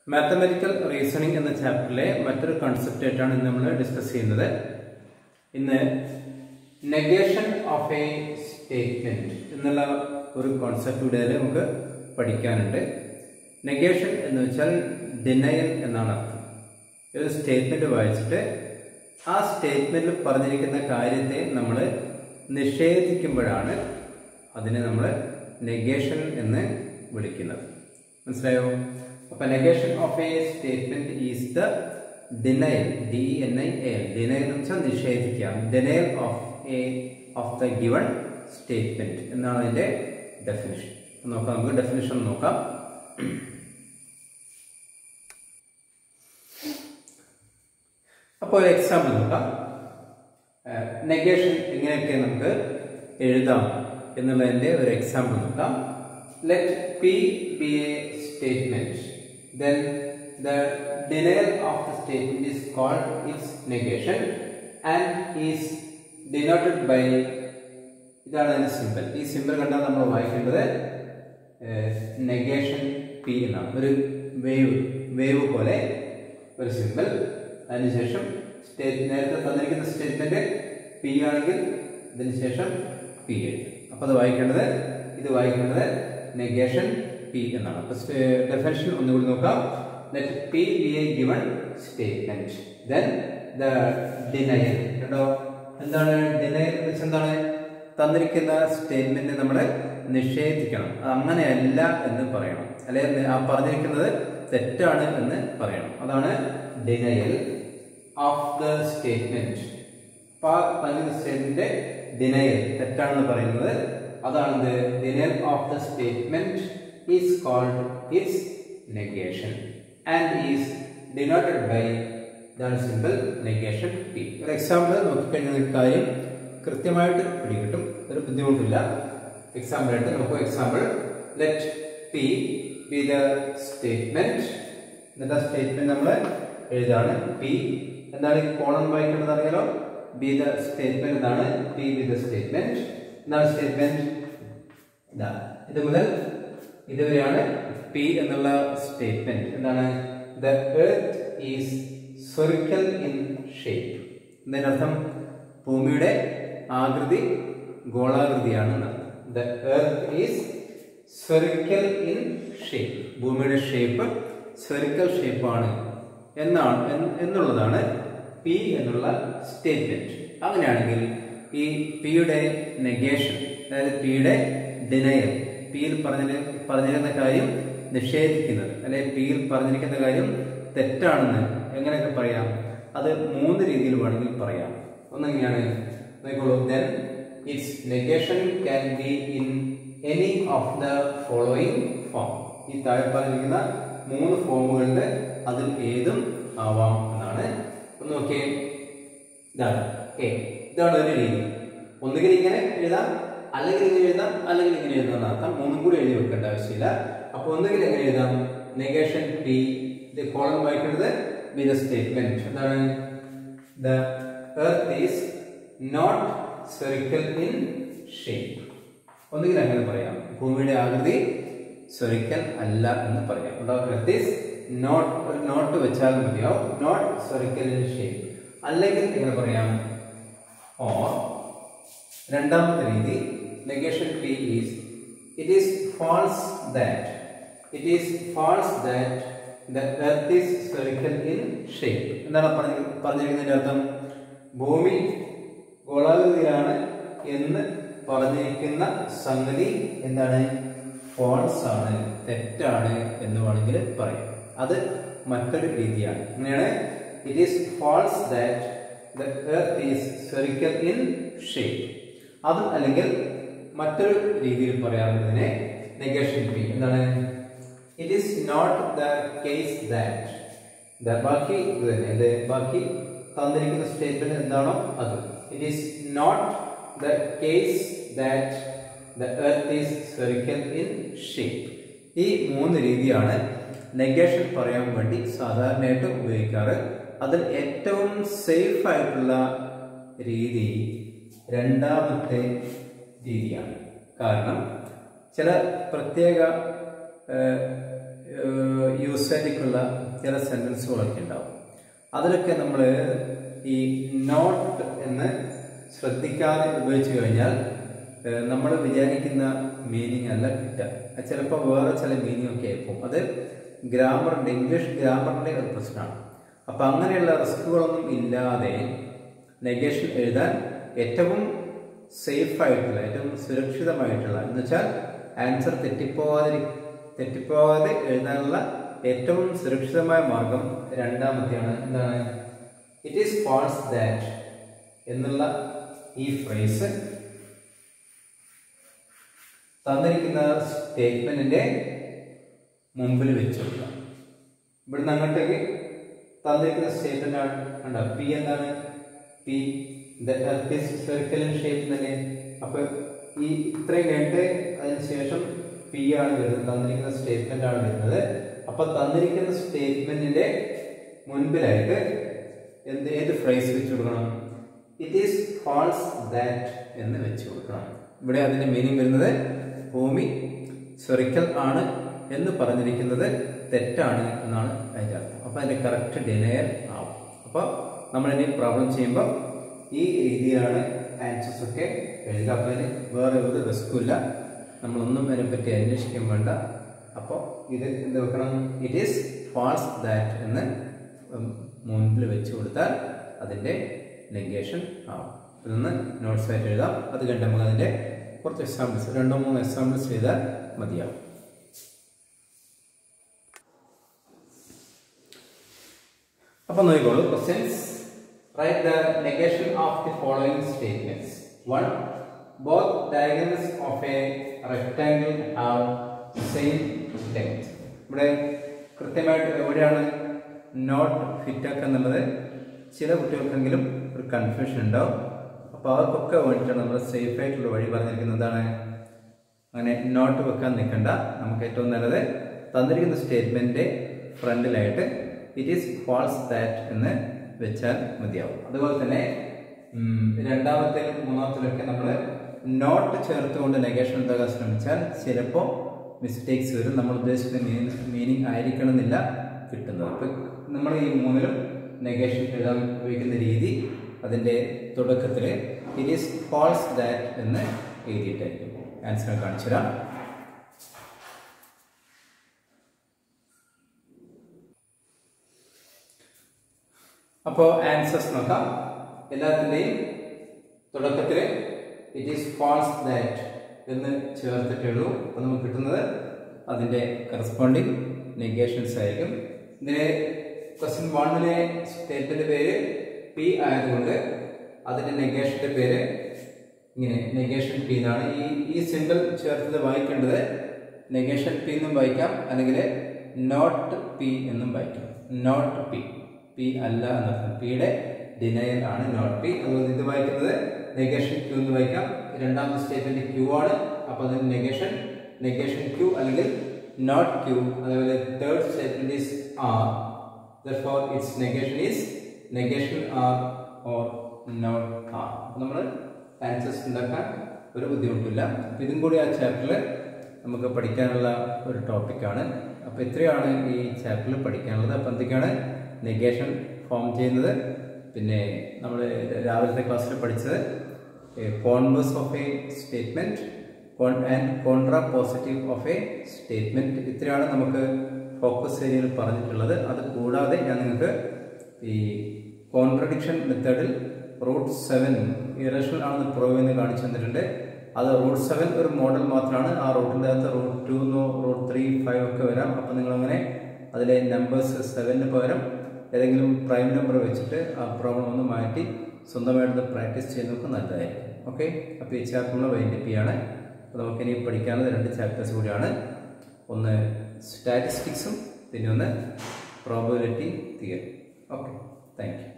mathematical reasoning എന്ന ചാപ്റ്ററിലെ മറ്റൊരു concept ആയിട്ടാണ് ഇന്ന് നമ്മൾ ഡിസ്കസ് ചെയ്യുന്നത് ഇന്ന് നെഗേഷൻ ഓഫ് എ സ്റ്റേറ്റ്മെന്റ് എന്നുള്ള ഒരു കോൺസെപ്റ്റ് കൂടെ നമുക്ക് പഠിക്കാനുണ്ട് നെഗേഷൻ എന്ന് വെച്ചാൽ ഡിനയൽ എന്നാണ് അർത്ഥം ഒരു സ്റ്റേറ്റ്മെന്റ് വായിച്ചിട്ട് ആ സ്റ്റേറ്റ്മെന്റിൽ പറഞ്ഞിരിക്കുന്ന കാര്യത്തെ നമ്മൾ നിഷേധിക്കുമ്പോഴാണ് അതിനെ നമ്മൾ നെഗേഷൻ എന്ന് വിളിക്കുന്നത് മനസ്സിലായോ അപ്പൊ negation of a statement is the denial D N I L denial എന്ന് വെച്ചാൽ നിഷേധിക്കുക denial of a of the given statement എന്നാണ് അതിന്റെ ഡെഫിനിഷൻ നോക്കാം നമുക്ക് ഡെഫിനിഷൻ നോക്കാം അപ്പോൾ ഒരു എക്സാമ്പിൾ നോക്കാം നെഗേഷൻ എങ്ങനെയൊക്കെ നമുക്ക് എഴുതാം എന്നുള്ളതിന്റെ ഒരു എക്സാമ്പിൾ നോക്കാം let P be a statement then the denial of the statement is called its negation and is denoted by ഇതാണ് അതിന്റെ സിമ്പിൾ ഈ സിമ്പിൾ കണ്ടാൽ നമ്മൾ വായിക്കേണ്ടത് നെഗേഷൻ പി എന്നാണ് ഒരു വേവ് വേവ് പോലെ ഒരു സിമ്പിൾ അതിനുശേഷം സ്റ്റേറ്റ് നേരത്തെ തന്നിരിക്കുന്ന സ്റ്റേറ്റ്മെന്റ് പി ആണെങ്കിൽ ഇതിനുശേഷം പി എഴുതും അപ്പോൾ അത് വായിക്കേണ്ടത് ഇത് വായിക്കേണ്ടത് നെഗേഷൻ പി എന്നാണ് അപ്പോൾ ഡെഫിനേഷൻ ഒന്നുകൂടി നോക്കാം let P be a given statement then the denial കേട്ടോ എന്താണ് ഡിനയൽ എന്ന് വെച്ചാൽ എന്താണ് തന്നിരിക്കുന്ന സ്റ്റേറ്റ്മെന്റ് നമ്മൾ നിഷേധിക്കണം അത് അങ്ങനെയല്ല എന്ന് പറയണം അല്ലെങ്കിൽ ആ പറഞ്ഞിരിക്കുന്നത് തെറ്റാണ് എന്ന് പറയണം അതാണ് ഡിനയൽ ഓഫ് ദ സ്റ്റേറ്റ്മെന്റ് അപ്പൊ ആ പറഞ്ഞ സ്റ്റേറ്റ്മെന്റ് ഡിനയൽ തെറ്റാണെന്ന് പറയുന്നത് അതാണ് denial of the statement is called its negation and is denoted by ഇതാണ് സിമ്പിൾ നെഗേഷൻ പി ഒരു എക്സാമ്പിൾ നോക്കിക്കഴിഞ്ഞാൽ കാര്യം കൃത്യമായിട്ട് പിടികിട്ടും ഒരു ബുദ്ധിമുട്ടില്ല എക്സാമ്പിൾ ആയിട്ട് നമുക്ക് example let P be the statement എന്നിട്ട് സ്റ്റേറ്റ്മെന്റ് നമ്മൾ എഴുതാണ് പി എന്താണ് ഈ കോളം വായിക്കേണ്ടത് അറിയാലോ ബി ദ സ്റ്റേറ്റ്മെന്റ് എന്നാണ് പി ബി ദ സ്റ്റേറ്റ്മെന്റ് എന്താണ് സ്റ്റേറ്റ്മെന്റ് ഇതാ ഇത് മുതൽ ഇതുവരെയാണ് പി എന്നുള്ള സ്റ്റേറ്റ്മെന്റ് എന്താണ് the earth is spherical in shape എന്നതിനർത്ഥം ഭൂമിയുടെ ആകൃതി ഗോളാകൃതിയാണ് the earth is spherical in shape ഭൂമിയുടെ ഷേപ്പ് സ്ഫെറിക്കൽ ഷേപ്പാണ് എന്നാണ് എന്നുള്ളതാണ് പി എന്നുള്ള സ്റ്റേറ്റ്മെന്റ് അങ്ങനെയാണെങ്കിൽ ഈ പിയുടെ നെഗേഷൻ അതായത് പിയുടെ ഡിനയൽ പിയിൽ പറഞ്ഞ പറഞ്ഞിരുന്ന കാര്യം നിഷേധിക്കുന്നത് അല്ലെ പിയിൽ പറഞ്ഞിരിക്കുന്ന കാര്യം തെറ്റാണെന്ന് എങ്ങനെയൊക്കെ പറയാം അത് മൂന്ന് രീതിയിൽ വേണമെങ്കിൽ പറയാം ഒന്നെങ്ങനെയാണ് നോക്കോളൂ then its negation can be in any of the following form ഈ താഴെ പറഞ്ഞിരിക്കുന്ന മൂന്ന് ഫോമുകളിൽ അതിൽ ഏതും ആവാം എന്നാണ് ഒന്ന് നോക്കിയേ ഇതാണ് എ ഇതാണ് ഒരു രീതി ഒന്നുകിൽ ഇങ്ങനെ എഴുതാം അല്ലെങ്കിൽ ഇങ്ങനെ എഴുതാം അല്ലെങ്കിൽ ഇങ്ങനെ എഴുതാം എന്നർത്ഥം മൂന്നും കൂടി എഴുതി വെക്കേണ്ട ആവശ്യമില്ല അപ്പോൾ ഒന്നുകിൽ എങ്ങനെ എഴുതാം നെഗേഷൻ പി ഇത് കോളം വായിക്കുന്നത് ബി ദ സ്റ്റേറ്റ്മെന്റ് എന്താണ് the earth is not spherical in shape ഒന്നുകിൽ അങ്ങനെ പറയാം ഭൂമിയുടെ ആകൃതി സ്ഫെറിക്കൽ അല്ല എന്ന് പറയാം എർത്ത് ഈസ് നോട്ട് ഒരു നോട്ട് വെച്ചാൽ മതിയാവും നോട്ട് സ്ഫെറിക്കൽ ഇൻ ഷേപ്പ് അല്ലെങ്കിൽ എങ്ങനെ പറയാം ഓർ രണ്ടാമത്തെ രീതി negation P is it is false that it is false that the earth is spherical in shape എന്താണ് പറഞ്ഞ പറഞ്ഞിരിക്കുന്നതിന്റെ അർത്ഥം ഭൂമി ഗോളാകൃതിയാണ് എന്ന് പറഞ്ഞിരിക്കുന്ന സംഗതി എന്താണ് ഫോൾസ് ആണ് തെറ്റാണ് എന്ന് വേണമെങ്കിൽ പറയാം അത് മറ്റൊരു രീതിയാണ് അങ്ങനെയാണ് it is false that the earth is spherical in shape അത് അല്ലെങ്കിൽ മറ്റൊരു രീതിയിൽ പറയാറുള്ളതിനെ നെഗേഷൻ പി എന്താണ് it is not the case that the ബാക്കി ഇത് തന്നെ ഇത് ബാക്കി തന്നിരിക്കുന്ന സ്റ്റേറ്റ്മെന്റ് എന്താണോ അത് it is not the case that the earth is spherical in shape ഈ മൂന്ന് രീതിയാണ് നെഗേഷൻ പറയാൻ വേണ്ടി സാധാരണയായിട്ട് ഉപയോഗിക്കാറ് അതിൽ ഏറ്റവും സേഫ് ആയിട്ടുള്ള രീതി രണ്ടാമത്തെ രീതിയാണ് കാരണം ചില പ്രത്യേക യൂസേജിക്കുള്ള ചില സെൻറ്റൻസുകളൊക്കെ ഉണ്ടാവും അതിലൊക്കെ നമ്മൾ ഈ നോട്ട് എന്ന് ശ്രദ്ധിക്കാതെ ഉപയോഗിച്ച് കഴിഞ്ഞാൽ നമ്മൾ വിചാരിക്കുന്ന മീനിങ് അല്ല കിട്ടുക അത് ചിലപ്പോൾ വേറെ ചില മീനിങ് ഒക്കെ ആയിരിക്കും അത് ഗ്രാമറിൻ്റെ ഇംഗ്ലീഷ് ഗ്രാമറിൻ്റെ ഒരു പ്രശ്നമാണ് അപ്പം അങ്ങനെയുള്ള റിസ്കുകളൊന്നും ഇല്ലാതെ നെഗേഷൻ എഴുതാൻ ഏറ്റവും സേഫ് ആയിട്ടുള്ള ഏറ്റവും സുരക്ഷിതമായിട്ടുള്ള എന്ന് വെച്ചാൽ ആൻസർ തെറ്റിപ്പോവാതെ തെറ്റിപ്പോവാതെ എഴുതാനുള്ള ഏറ്റവും സുരക്ഷിതമായ മാർഗം രണ്ടാമത്തെയാണ് എന്താണ് ഇറ്റ് ഈസ് ഫാൾസ് ദാറ്റ് എന്നുള്ള ഈ ഫ്രേസ് തന്നിരിക്കുന്ന സ്റ്റേറ്റ്മെന്റിന്റെ മുമ്പിൽ വെച്ച് കൊടുക്കുക ഇവിടുന്ന് അങ്ങോട്ടേക്ക് തന്നിരിക്കുന്ന സ്റ്റേറ്റ്മെന്റ് ആണ് കണ്ടോ പി എന്താണ് പി സ്പെറിക്കൽ ഷേപ്പ് തന്നെ അപ്പൊ ഈ ഇത്രയും കഴിഞ്ഞിട്ട് അതിനുശേഷം പി ആണ് വരുന്നത് തന്നിരിക്കുന്ന സ്റ്റേറ്റ്മെന്റ് ആണ് വരുന്നത് അപ്പൊ തന്നിരിക്കുന്ന സ്റ്റേറ്റ്മെന്റിന്റെ മുൻപിലായിട്ട് എന്ത് ഏത് ഫ്രേസ് വെച്ച് കൊടുക്കണം ഇറ്റ് ഈസ് ഫാൾസ് ദാറ്റ് എന്ന് വെച്ച് കൊടുക്കണം ഇവിടെ അതിന്റെ മീനിങ് വരുന്നത് ഭൂമി സ്ഫെറിക്കൽ ആണ് എന്ന് പറഞ്ഞിരിക്കുന്നത് തെറ്റാണ് എന്നാണ് അതിൻ്റെ അർത്ഥം അപ്പോൾ അതിൻ്റെ കറക്റ്റ് ഡിനയർ ആവും അപ്പോൾ നമ്മളിനി പ്രോബ്ലം ചെയ്യുമ്പോൾ ഈ രീതിയിലാണ് ആൻസേഴ്സ് ഒക്കെ എഴുതുക അപ്പോൾ അതിന് വേറെ ഒരു റിസ്ക്കും ഇല്ല നമ്മളൊന്നും അതിനെപ്പറ്റി അന്വേഷിക്കാൻ വേണ്ട അപ്പോൾ ഇത് എന്ത് വെക്കണം ഇറ്റ് ഈസ് ഫാൾസ് ദാറ്റ് എന്ന് മുൻപിൽ വെച്ച് കൊടുത്താൽ അതിൻ്റെ നെഗേഷൻ ആവും ഇതൊന്ന് നോട്ട്സ് ആയിട്ട് എഴുതാം അത് കഴിഞ്ഞ് നമുക്ക് അതിൻ്റെ കുറച്ച് എക്സാമ്പിൾസ് രണ്ടോ മൂന്നോ എക്സാമ്പിൾസ് ചെയ്താൽ മതിയാവും അപ്പോൾ നോക്കിക്കോളൂ questions write the negation of the following statements one both diagrams of a rectangle have same length ഇവിടെ കൃത്യമായിട്ട് എവിടെയാണ് നോട്ട് ഫിറ്റ് ആക്കുക എന്നുള്ളത് ചില കുട്ടികൾക്കെങ്കിലും ഒരു കൺഫ്യൂഷൻ ഉണ്ടാവും അപ്പോൾ അവർക്കൊക്കെ വേണ്ടിയിട്ടാണ് നമ്മൾ സേഫ് ആയിട്ടുള്ള വഴി പറഞ്ഞിരിക്കുന്നത് എന്താണ് അങ്ങനെ നോട്ട് വെക്കാൻ നിൽക്കണ്ട നമുക്ക് ഏറ്റവും നല്ലത് തന്നിരിക്കുന്ന സ്റ്റേറ്റ്മെൻറ്റിൻ്റെ ഫ്രണ്ടിലായിട്ട് ഇറ്റ് ഈസ് ഫാൾസ് ദാറ്റ് എന്ന് വെച്ചാൽ മതിയാവും അതുപോലെ തന്നെ രണ്ടാമത്തേലും മൂന്നാമത്തിലൊക്കെ നമ്മൾ നോട്ട് ചേർത്തുകൊണ്ട് നെഗേഷൻ ഉണ്ടാകാൻ ശ്രമിച്ചാൽ ചിലപ്പോൾ മിസ്റ്റേക്സ് വരും നമ്മൾ ഉദ്ദേശിക്കുന്ന മീനിങ് ആയിരിക്കണമെന്നില്ല കിട്ടുന്നത് അപ്പം നമ്മൾ ഈ മൂന്നിലും നെഗേഷൻ എഴുതാൻ ഉപയോഗിക്കുന്ന രീതി അതിൻ്റെ തുടക്കത്തിൽ ഇറ്റ് ഈസ് ഫാൾസ് ദാറ്റ് എന്ന് എഴുതിയിട്ടായിരിക്കും ആൻസർ കാണിച്ചു തരാം അപ്പോൾ ആൻസേഴ്സ് നോക്കാം എല്ലാത്തിൻ്റെയും തുടക്കത്തിൽ ഇറ്റ് ഈസ് ഫാൾസ് ദാറ്റ് എന്ന് ചേർത്തിട്ടേ ഉള്ളൂ അപ്പോൾ നമുക്ക് കിട്ടുന്നത് അതിൻ്റെ കറസ്പോണ്ടിങ് നെഗേഷൻസ് ആയിരിക്കും ഇതിലെ ക്വസ്റ്റ്യൻ വണ്ണിലെ സ്റ്റേറ്റിൻ്റെ പേര് പി ആയതുകൊണ്ട് അതിൻ്റെ നെഗേഷൻ്റെ പേര് ഇങ്ങനെ നെഗേഷൻ പി എന്നാണ് ഈ ഈ സിമ്പിൾ ചേർത്തത് വായിക്കേണ്ടത് നെഗേഷൻ പി എന്നും വായിക്കാം അല്ലെങ്കിൽ നോട്ട് പി എന്നും വായിക്കാം നോട്ട് പി പി അല്ല എന്നർത്ഥം പിയുടെ ഡിനയൽ ആണ് നോട്ട് പി അതുപോലെ ഇത് വായിക്കുന്നത് നെഗേഷൻ ക്യൂ എന്ന് വായിക്കാം രണ്ടാമത്തെ സ്റ്റേറ്റ്മെന്റ് ക്യൂ ആണ് അപ്പോൾ അത് നെഗേഷൻ നെഗേഷൻ ക്യൂ അല്ലെങ്കിൽ നോട്ട് ക്യൂ അതേപോലെ third statement is R therefore its negation is negation r or not r നമ്മൾ ആൻസേഴ്സ് ഉണ്ടാക്കാൻ ഒരു ബുദ്ധിമുട്ടില്ല അപ്പോൾ ഇതും കൂടി ആ ചാപ്റ്ററിൽ നമുക്ക് പഠിക്കാനുള്ള ഒരു ടോപ്പിക്കാണ് അപ്പോൾ ഇത്രയാണ് ഈ ചാപ്റ്ററിൽ പഠിക്കാനുള്ളത് അപ്പോൾ എന്തൊക്കെയാണ് നെഗേഷൻ ഫോം ചെയ്യുന്നത് പിന്നെ നമ്മൾ രാവിലത്തെ ക്ലാസ്സിൽ പഠിച്ചത് converse of a statement and contrapositive of a statement ഇത്രയാണ് നമുക്ക് ഫോക്കസ് ഏരിയയിൽ പറഞ്ഞിട്ടുള്ളത് അത് കൂടാതെ ഞാൻ നിങ്ങൾക്ക് ഈ കോൺട്രഡിക്ഷൻ മെത്തേഡിൽ റൂട്ട് സെവൻ ഇറേഷണൽ ആണെന്ന് പ്രൂവ് ചെയ്യുന്ന കാണിച്ചു തന്നിട്ടുണ്ട് അത് റൂട്ട് സെവൻ ഒരു മോഡൽ മാത്രമാണ് ആ റൂട്ടിൻ്റെ അകത്ത് റൂട്ട് ടു എന്നോ റൂട്ട് ത്രീ ഫൈവ് ഒക്കെ വരാം അപ്പോൾ നിങ്ങളങ്ങനെ അതിലെ നമ്പേഴ്സ് സെവനിന് പകരം ഏതെങ്കിലും പ്രൈം നമ്പർ വെച്ചിട്ട് ആ പ്രോബ്ലം ഒന്ന് മാറ്റി സ്വന്തമായിട്ട് പ്രാക്ടീസ് ചെയ്ത് നോക്കുക നല്ലതായിരിക്കും ഓക്കെ അപ്പോൾ ഈ ചാപ്റ്റർ നമ്മൾ വൈൻഡപ്പ് ചെയ്യാണ് അപ്പോൾ നമുക്കിനി പഠിക്കാനുള്ളത് രണ്ട് ചാപ്റ്റേഴ്സ് കൂടിയാണ് ഒന്ന് സ്റ്റാറ്റിസ്റ്റിക്സും പിന്നെ ഒന്ന് probability theory okay thank U